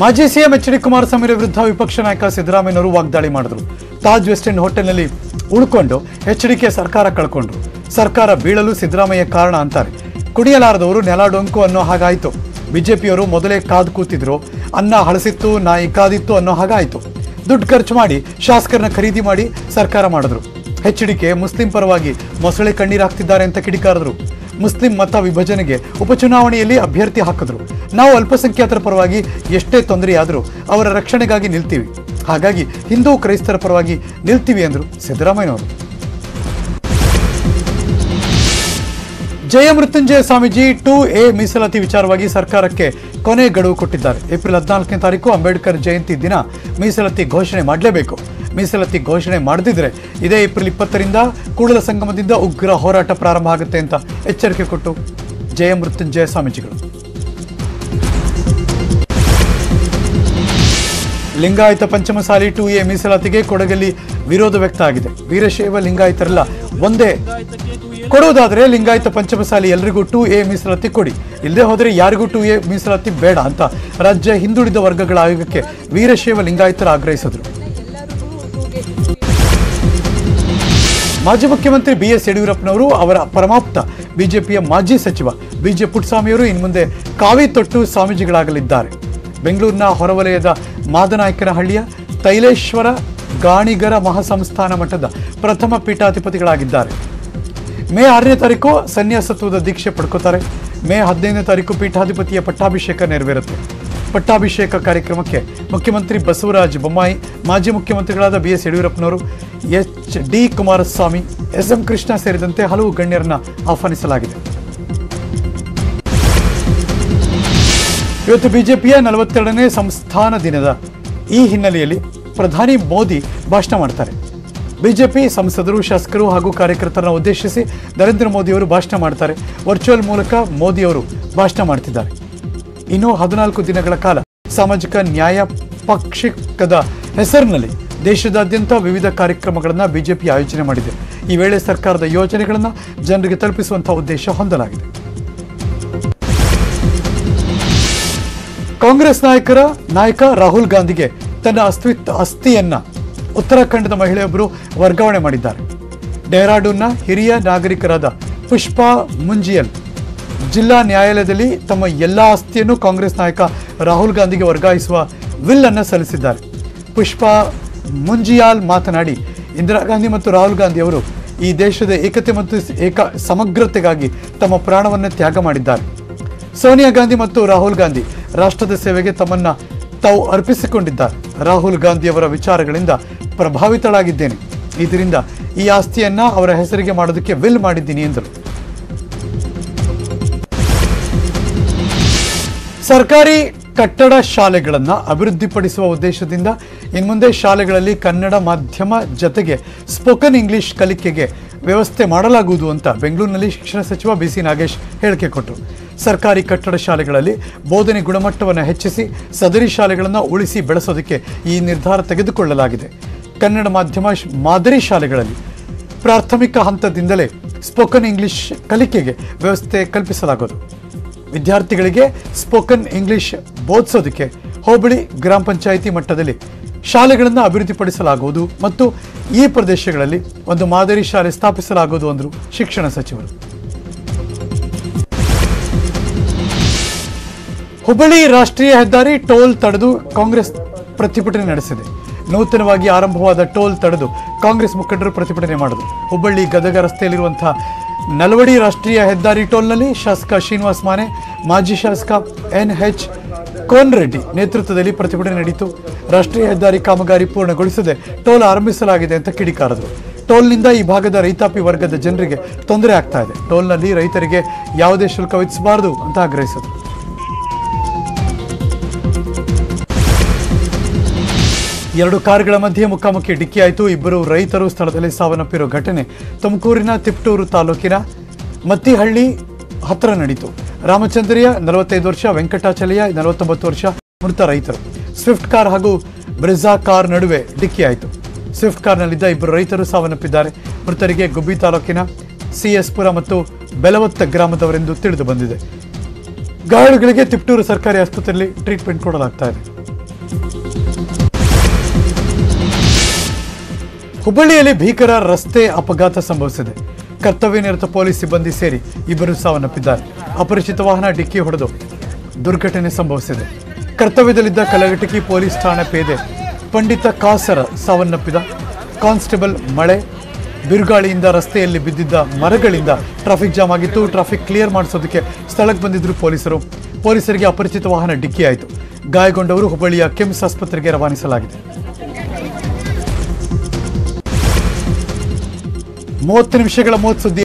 ಮಾಜಿ CM H D Kumaraswamy ವಿರುದ್ಧ ವಿಪಕ್ಷ ನಾಯಕ ಸಿದ್ದರಾಮಯ್ಯನವರು ವಾಗ್ದಾಳಿ ಮಾಡಿದ್ರು ತಾಜ್ ವೆಸ್ಟ್ ಎಂಡ್ ಹೋಟೆಲ್ನಲ್ಲಿ ಉಳ್ಕೊಂಡು ಎಚ್ ಡಿಕೆ ಸರ್ಕಾರ ಕಳ್ಕೊಂಡ್ರು ಸರ್ಕಾರ ಬೀಳಲು ಸಿದ್ದರಾಮಯ್ಯ ಕಾರಣ ಅಂತಾರೆ ಕುಡಿಯಲಾರದವರು ನೆಲ ಡೊಂಕು ಅನ್ನೋ ಹಾಗಾಯ್ತು ಬಿಜೆಪಿಯವರು ಮೊದಲೇ ಕಾದು ಕೂತಿದ್ರು ಅನ್ನ ಹಳಸಿತ್ತು ನಾಯಿ ಕಾದಿತ್ತು ಅನ್ನೋ ಹಾಗಾಯ್ತು ದುಡ್ಡು ಖರ್ಚು ಮಾಡಿ ಶಾಸಕರನ್ನ ಖರೀದಿ ಮಾಡಿ ಸರ್ಕಾರ ಮಾಡಿದ್ರು ಎಚ್ ಡಿಕೆ ಮುಸ್ಲಿಂ ಪರವಾಗಿ ಮೊಸಳೆ ಕಣ್ಣೀರು ಹಾಕ್ತಿದ್ದಾರೆ ಅಂತ ಕಿಡಿಕಾರದ್ರು ಮುಸ್ಲಿಂ ಮತ ವಿಭಜನೆಗೆ ಉಪಚುನಾವಣೆಯಲ್ಲಿ ಅಭ್ಯರ್ಥಿ ಹಾಕಿದ್ರು ನಾವು ಅಲ್ಪಸಂಖ್ಯಾತರ ಪರವಾಗಿ ಎಷ್ಟೇ ತೊಂದರೆಯಾದರೂ ಅವರ ರಕ್ಷಣೆಗಾಗಿ ನಿಲ್ತೀವಿ ಹಾಗಾಗಿ ಹಿಂದೂ ಕ್ರೈಸ್ತರ ಪರವಾಗಿ ನಿಲ್ತೀವಿ ಎಂದರು ಸಿದ್ದರಾಮಯ್ಯನವರು ಜಯ ಮೃತ್ಯುಂಜಯ ಸ್ವಾಮೀಜಿ ಟು ಎ ಮೀಸಲಾತಿ ವಿಚಾರವಾಗಿ ಸರ್ಕಾರಕ್ಕೆ ಕೊನೆ ಗಡುವು ಕೊಟ್ಟಿದ್ದಾರೆ ಏಪ್ರಿಲ್ ಹದಿನಾಲ್ಕನೇ ತಾರೀಕು ಅಂಬೇಡ್ಕರ್ ಜಯಂತಿ ದಿನ ಮೀಸಲಾತಿ ಘೋಷಣೆ ಮಾಡಲೇಬೇಕು ಮೀಸಲಾತಿ ಘೋಷಣೆ ಮಾಡದಿದ್ರೆ ಇದೇ ಏಪ್ರಿಲ್ ಇಪ್ಪತ್ತರಿಂದ ಕೂಡಲ ಸಂಗಮದಿಂದ ಉಗ್ರ ಹೋರಾಟ ಪ್ರಾರಂಭ ಆಗುತ್ತೆ ಅಂತ ಎಚ್ಚರಿಕೆ ಕೊಟ್ಟು ಜಯ ಮೃತ್ಯುಂಜಯ ಸ್ವಾಮೀಜಿಗಳು ಲಿಂಗಾಯತ ಪಂಚಮಸಾಲಿ ಟು ಎ ಮೀಸಲಾತಿಗೆ ಕೊಡಗಲ್ಲಿ ವಿರೋಧ ವ್ಯಕ್ತ ಆಗಿದೆ ವೀರಶೈವ ಲಿಂಗಾಯತರೆಲ್ಲ ಒಂದೇ ಕೊಡುವುದಾದ್ರೆ ಲಿಂಗಾಯತ ಪಂಚಮಸಾಲಿ ಎಲ್ರಿಗೂ ಟು ಎ ಮೀಸಲಾತಿ ಕೊಡಿ ಇಲ್ಲದೆ ಹೋದರೆ ಯಾರಿಗೂ ಟು ಎ ಮೀಸಲಾತಿ ಬೇಡ ಅಂತ ರಾಜ್ಯ ಹಿಂದುಳಿದ ವರ್ಗಗಳ ಆಯೋಗಕ್ಕೆ ವೀರಶೈವ ಲಿಂಗಾಯತರ ಆಗ್ರಹಿಸಿದ್ರು ಮಾಜಿ ಮುಖ್ಯಮಂತ್ರಿ ಬಿ ಎಸ್ ಯಡಿಯೂರಪ್ಪನವರು ಅವರ ಪರಮಾಪ್ತ ಬಿಜೆಪಿಯ ಮಾಜಿ ಸಚಿವ ಬಿಜೆ ಪುಟ್ಟಸ್ವಾಮಿಯವರು ಇನ್ನು ಮುಂದೆ ಕಾವಿ ತೊಟ್ಟು ಸ್ವಾಮೀಜಿಗಳಾಗಲಿದ್ದಾರೆ ಬೆಂಗಳೂರಿನ ಹೊರವಲಯದ ಮಾದನಾಯಕನಹಳ್ಳಿಯ ತೈಲೇಶ್ವರ ಗಾಣಿಗರ ಮಹಾಸಂಸ್ಥಾನ ಮಠದ ಪ್ರಥಮ ಪೀಠಾಧಿಪತಿಗಳಾಗಿದ್ದಾರೆ ಮೇ ಆರನೇ ತಾರೀಕು ಸನ್ಯಾಸತ್ವದ ದೀಕ್ಷೆ ಪಡ್ಕೋತಾರೆ ಮೇ ಹದಿನೈದನೇ ತಾರೀಕು ಪೀಠಾಧಿಪತಿಯ ಪಟ್ಟಾಭಿಷೇಕ ನೆರವೇರುತ್ತೆ ಪಟ್ಟಾಭಿಷೇಕ ಕಾರ್ಯಕ್ರಮಕ್ಕೆ ಮುಖ್ಯಮಂತ್ರಿ ಬಸವರಾಜ ಬೊಮ್ಮಾಯಿ ಮಾಜಿ ಮುಖ್ಯಮಂತ್ರಿಗಳಾದ ಬಿ ಎಸ್ ಯಡಿಯೂರಪ್ಪನವರು H D Kumaraswamy S M Krishna ಸೇರಿದಂತೆ ಹಲವು ಗಣ್ಯರನ್ನ ಆಹ್ವಾನಿಸಲಾಗಿದೆ ಇವತ್ತು ಬಿಜೆಪಿಯ ನಲವತ್ತೆರಡನೇ ಸಂಸ್ಥಾನ ದಿನದ ಈ ಹಿನ್ನೆಲೆಯಲ್ಲಿ ಪ್ರಧಾನಿ ಮೋದಿ ಭಾಷಣ ಮಾಡ್ತಾರೆ ಬಿಜೆಪಿ ಸಂಸದರು ಶಾಸಕರು ಹಾಗೂ ಕಾರ್ಯಕರ್ತರನ್ನ ಉದ್ದೇಶಿಸಿ ನರೇಂದ್ರ ಮೋದಿಯವರು ಭಾಷಣ ಮಾಡ್ತಾರೆ ವರ್ಚುವಲ್ ಮೂಲಕ ಮೋದಿಯವರು ಭಾಷಣ ಮಾಡ್ತಿದ್ದಾರೆ ಇನ್ನು ಹದಿನಾಲ್ಕು ದಿನಗಳ ಕಾಲ ಸಾಮಾಜಿಕ ನ್ಯಾಯ ಪಕ್ಷಿಕದ ಹೆಸರಿನಲ್ಲಿ ದೇಶದಾದ್ಯಂತ ವಿವಿಧ ಕಾರ್ಯಕ್ರಮಗಳನ್ನು ಬಿಜೆಪಿ ಆಯೋಜನೆ ಮಾಡಿದೆ ಈ ವೇಳೆ ಸರ್ಕಾರದ ಯೋಜನೆಗಳನ್ನು ಜನರಿಗೆ ತಲುಪಿಸುವಂತಹ ಉದ್ದೇಶ ಹೊಂದಲಾಗಿದೆ ಕಾಂಗ್ರೆಸ್ ನಾಯಕರ ನಾಯಕ ರಾಹುಲ್ ಗಾಂಧಿಗೆ ತನ್ನ ಅಸ್ತಿತ್ವ ಅಸ್ಥಿಯನ್ನ ಉತ್ತರಾಖಂಡದ ಮಹಿಳೆಯೊಬ್ಬರು ವರ್ಗಾವಣೆ ಮಾಡಿದ್ದಾರೆ ಡೆಹ್ರಾಡೂನ್ನ ಹಿರಿಯ ನಾಗರಿಕರಾದ ಪುಷ್ಪಾ ಮುಂಜಿಯಲ್ ಜಿಲ್ಲಾ ನ್ಯಾಯಾಲಯದಲ್ಲಿ ತಮ್ಮ ಎಲ್ಲಾ ಆಸ್ತಿಯನ್ನು ಕಾಂಗ್ರೆಸ್ ನಾಯಕ ರಾಹುಲ್ ಗಾಂಧಿಗೆ ವರ್ಗಾಯಿಸುವ ವಿಲ್ ಅನ್ನು ಸಲ್ಲಿಸಿದ್ದಾರೆ ಪುಷ್ಪಾ ಮುಂಜಿಯಾಲ್ ಮಾತನಾಡಿ ಇಂದಿರಾ ಗಾಂಧಿ ಮತ್ತು ರಾಹುಲ್ ಗಾಂಧಿ ಅವರು ಈ ದೇಶದ ಏಕತೆ ಮತ್ತು ಏಕ ಸಮಗ್ರತೆಗಾಗಿ ತಮ್ಮ ಪ್ರಾಣವನ್ನು ತ್ಯಾಗ ಮಾಡಿದ್ದಾರೆ ಸೋನಿಯಾ ಗಾಂಧಿ ಮತ್ತು ರಾಹುಲ್ ಗಾಂಧಿ ರಾಷ್ಟ್ರದ ಸೇವೆಗೆ ತಮ್ಮನ್ನ ತಾವು ಅರ್ಪಿಸಿಕೊಂಡಿದ್ದಾರೆ ರಾಹುಲ್ ಗಾಂಧಿಯವರ ವಿಚಾರಗಳಿಂದ ಪ್ರಭಾವಿತಳಾಗಿದ್ದೇನೆ ಇದರಿಂದ ಈ ಆಸ್ತಿಯನ್ನ ಅವರ ಹೆಸರಿಗೆ ಮಾಡೋದಕ್ಕೆ ವಿಲ್ ಮಾಡಿದ್ದೀನಿ ಎಂದರು ಸರ್ಕಾರಿ ಕಟ್ಟಡ ಶಾಲೆಗಳನ್ನು ಅಭಿವೃದ್ಧಿಪಡಿಸುವ ಉದ್ದೇಶದಿಂದ ಇನ್ಮುಂದೆ ಶಾಲೆಗಳಲ್ಲಿ ಕನ್ನಡ ಮಾಧ್ಯಮ ಜತೆಗೆ ಸ್ಪೋಕನ್ ಇಂಗ್ಲಿಷ್ ಕಲಿಕೆಗೆ ವ್ಯವಸ್ಥೆ ಮಾಡಲಾಗುವುದು ಅಂತ ಬೆಂಗಳೂರಿನಲ್ಲಿ ಶಿಕ್ಷಣ ಸಚಿವ ಬಿಸಿ ನಾಗೇಶ್ ಹೇಳಿಕೆ ಕೊಟ್ಟರು ಸರ್ಕಾರಿ ಕಟ್ಟಡ ಶಾಲೆಗಳಲ್ಲಿ ಬೋಧನೆ ಗುಣಮಟ್ಟವನ್ನು ಹೆಚ್ಚಿಸಿ ಸದರಿ ಶಾಲೆಗಳನ್ನು ಉಳಿಸಿ ಬೆಳೆಸೋದಕ್ಕೆ ಈ ನಿರ್ಧಾರ ತೆಗೆದುಕೊಳ್ಳಲಾಗಿದೆ ಕನ್ನಡ ಮಾಧ್ಯಮ ಶ್- ಮಾದರಿ ಶಾಲೆಗಳಲ್ಲಿ ಪ್ರಾಥಮಿಕ ಹಂತದಿಂದಲೇ ಸ್ಪೋಕನ್ ಇಂಗ್ಲಿಷ್ ಕಲಿಕೆಗೆ ವ್ಯವಸ್ಥೆ ಕಲ್ಪಿಸಲಾಗುವುದು ವಿದ್ಯಾರ್ಥಿಗಳಿಗೆ ಸ್ಪೋಕನ್ ಇಂಗ್ಲಿಷ್ ಬೋಧಿಸೋದಕ್ಕೆ ಹೋಬಳಿ ಗ್ರಾಮ ಪಂಚಾಯಿತಿ ಮಟ್ಟದಲ್ಲಿ ಶಾಲೆಗಳನ್ನು ಅಭಿವೃದ್ಧಿಪಡಿಸಲಾಗುವುದು ಮತ್ತು ಈ ಪ್ರದೇಶಗಳಲ್ಲಿ ಒಂದು ಮಾದರಿ ಶಾಲೆ ಸ್ಥಾಪಿಸಲಾಗುವುದು ಅಂದರು ಶಿಕ್ಷಣ ಸಚಿವರು ಹುಬ್ಬಳ್ಳಿ ರಾಷ್ಟ್ರೀಯ ಹೆದ್ದಾರಿ ಟೋಲ್ ತಡೆದು ಕಾಂಗ್ರೆಸ್ ಪ್ರತಿಭಟನೆ ನಡೆಸಿದೆ ನೂತನವಾಗಿ ಆರಂಭವಾದ ಟೋಲ್ ತಡೆದು ಕಾಂಗ್ರೆಸ್ ಮುಖಂಡರು ಪ್ರತಿಭಟನೆ ಮಾಡಿದರು ಹುಬ್ಬಳ್ಳಿ ಗದಗ ರಸ್ತೆಯಲ್ಲಿರುವಂತಹ ನಲವಡಿ ರಾಷ್ಟ್ರೀಯ ಹೆದ್ದಾರಿ ಟೋಲ್ನಲ್ಲಿ ಶಾಸಕ ಶ್ರೀನಿವಾಸ್ ಮಾನೆ ಮಾಜಿ ಶಾಸಕ ಎನ್ ಎಚ್ ಕೋನ್ ರೆಡ್ಡಿ ನೇತೃತ್ವದಲ್ಲಿ ಪ್ರತಿಭಟನೆ ನಡೆಯಿತು ರಾಷ್ಟ್ರೀಯ ಹೆದ್ದಾರಿ ಕಾಮಗಾರಿ ಪೂರ್ಣಗೊಳಿಸದೆ ಟೋಲ್ ಆರಂಭಿಸಲಾಗಿದೆ ಅಂತ ಕಿಡಿಕಾರದರು ಟೋಲ್ನಿಂದ ಈ ಭಾಗದ ರೈತಾಪಿ ವರ್ಗದ ಜನರಿಗೆ ತೊಂದರೆ ಆಗ್ತಾ ಇದೆ ಟೋಲ್ನಲ್ಲಿ ರೈತರಿಗೆ ಯಾವುದೇ ಶುಲ್ಕ ವಿಧಿಸಬಾರದು ಅಂತ ಆಗ್ರಹಿಸಿದರು ಎರಡು ಕಾರುಗಳ ಮಧ್ಯೆ ಮುಖಾಮುಖಿ ಡಿಕ್ಕಿಯಾಯಿತು ಇಬ್ಬರು ರೈತರು ಸ್ಥಳದಲ್ಲಿ ಸಾವನ್ನಪ್ಪಿರೋ ಘಟನೆ ತುಮಕೂರಿನ ತಿಪ್ಟೂರು ತಾಲೂಕಿನ ಮತ್ತಿಹಳ್ಳಿ ಹತ್ರ ನಡೀತು ರಾಮಚಂದ್ರಿಯ ನಲವತ್ತೈದು ವರ್ಷ ವೆಂಕಟಾಚಲಯ ನಲವತ್ತೊಂಬತ್ತು ವರ್ಷ ಮೃತ ರೈತರು ಸ್ವಿಫ್ಟ್ ಕಾರ್ ಹಾಗೂ ಬ್ರಿಜಾ ಕಾರ್ ನಡುವೆ ಡಿಕ್ಕಿಯಾಯಿತು ಸ್ವಿಫ್ಟ್ ಕಾರ್ನಲ್ಲಿದ್ದ ಇಬ್ಬರು ರೈತರು ಸಾವನ್ನಪ್ಪಿದ್ದಾರೆ ಮೃತರಿಗೆ ಗುಬ್ಬಿ ತಾಲೂಕಿನ ಸಿಎಸ್ಪುರ ಮತ್ತು ಬೆಲವತ್ತ ಗ್ರಾಮದವರೆಂದು ತಿಳಿದು ಬಂದಿದೆ ಗಾಯಾಳುಗಳಿಗೆ ತಿಪ್ಟೂರು ಸರ್ಕಾರಿ ಆಸ್ಪತ್ರೆಯಲ್ಲಿ ಟ್ರೀಟ್ಮೆಂಟ್ ಕೊಡಲಾಗ್ತಾ ಇದೆ ಹುಬ್ಬಳ್ಳಿಯಲ್ಲಿ ಭೀಕರ ರಸ್ತೆ ಅಪಘಾತ ಸಂಭವಿಸಿದೆ ಕರ್ತವ್ಯ ನಿರತ ಪೊಲೀಸ್ ಸಿಬ್ಬಂದಿ ಸೇರಿ ಇಬ್ಬರು ಸಾವನ್ನಪ್ಪಿದ್ದಾರೆ ಅಪರಿಚಿತ ವಾಹನ ಡಿಕ್ಕಿ ಹೊಡೆದು ದುರ್ಘಟನೆ ಸಂಭವಿಸಿದೆ ಕರ್ತವ್ಯದಲ್ಲಿದ್ದ ಕಲಘಟಕಿ ಪೊಲೀಸ್ ಠಾಣೆ ಪೇದೆ ಪಂಡಿತ ಕಾಸರ ಸಾವನ್ನಪ್ಪಿದ ಕಾನ್ಸ್ಟೇಬಲ್ ಮಳೆ ಬಿರುಗಾಳಿಯಿಂದ ರಸ್ತೆಯಲ್ಲಿ ಬಿದ್ದಿದ್ದ ಮರಗಳಿಂದ ಟ್ರಾಫಿಕ್ ಜಾಮ್ ಆಗಿತ್ತು ಟ್ರಾಫಿಕ್ ಕ್ಲಿಯರ್ ಮಾಡಿಸೋದಕ್ಕೆ ಸ್ಥಳಕ್ಕೆ ಬಂದಿದ್ರು ಪೊಲೀಸರು ಪೊಲೀಸರಿಗೆ ಅಪರಿಚಿತ ವಾಹನ ಡಿಕ್ಕಿ ಆಯಿತು ಗಾಯಗೊಂಡವರು ಹುಬ್ಬಳ್ಳಿಯ ಕೆಮ್ಸ್ ಆಸ್ಪತ್ರೆಗೆ ರವಾನಿಸಲಾಗಿದೆ ಮೂವತ್ತು ನಿಮಿಷಗಳ ಮೂವತ್ತು ಸುದ್ದಿ